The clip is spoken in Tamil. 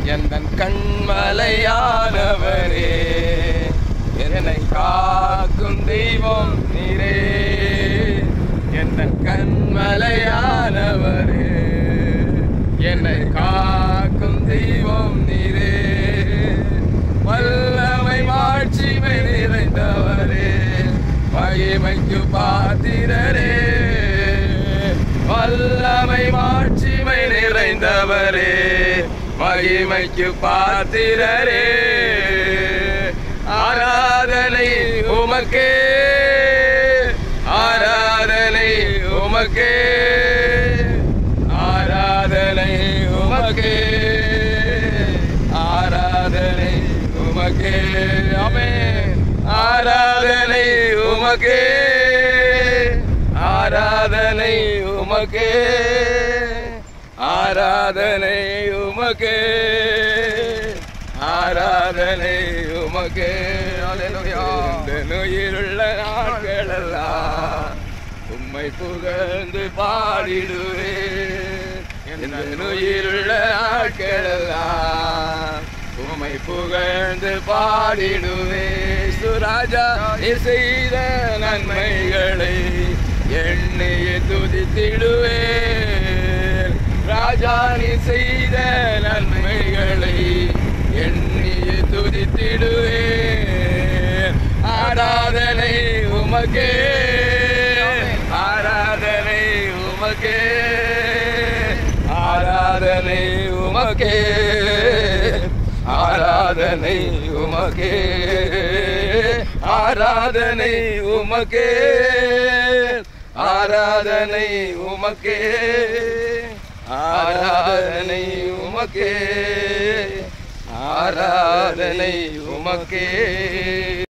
எந்த கண்மலையானவரே என்னை காக்கும் தெய்வம் நீரே எந்த கண்மலையானவரே என்னை காக்கும் தெய்வம் நீரே வல்லமை மாட்சிமை நிறைந்தவரே மகிமைக்கு பாத்திரரே வல்லமை மாட்சிமை நிறைந்தவரே மகிமைக்கு பாத்திரரே ஆராதனை உமக்கே ஆராதனை உமக்கே ஆராதனை உமக்கே ஆராதனை உமக்கே ஆமென் ஆராதனை உமக்கே ஆராதனை உமக்கே ஆராதனை உமக்கே ஆராதனை உமக்கே அல்லேலூயா இந்த நோயிலுள்ள நாட்களெல்லாம் உம்மை புகழ்ந்து பாடிடுவே இந்த நோயிலுள்ள நாட்களெல்லாம் உம்மை புகழ்ந்து பாடிடுவே சுராஜா நீ செய்த நன்மைகளை எண்ணிய துதித்திடுவே ராஜா நீ செய்த நன்மைகளை எண்ணிய துதித்திடுவே ஆராதனை உமக்கே ஆராதனை உமக்கே ஆராதனை உமக்கே ஆராதனை உமக்கே ஆராதனை உமக்கே ஆராதனை உமக்கே ஆராதனை உமக்கே ஆராதனை உமக்கே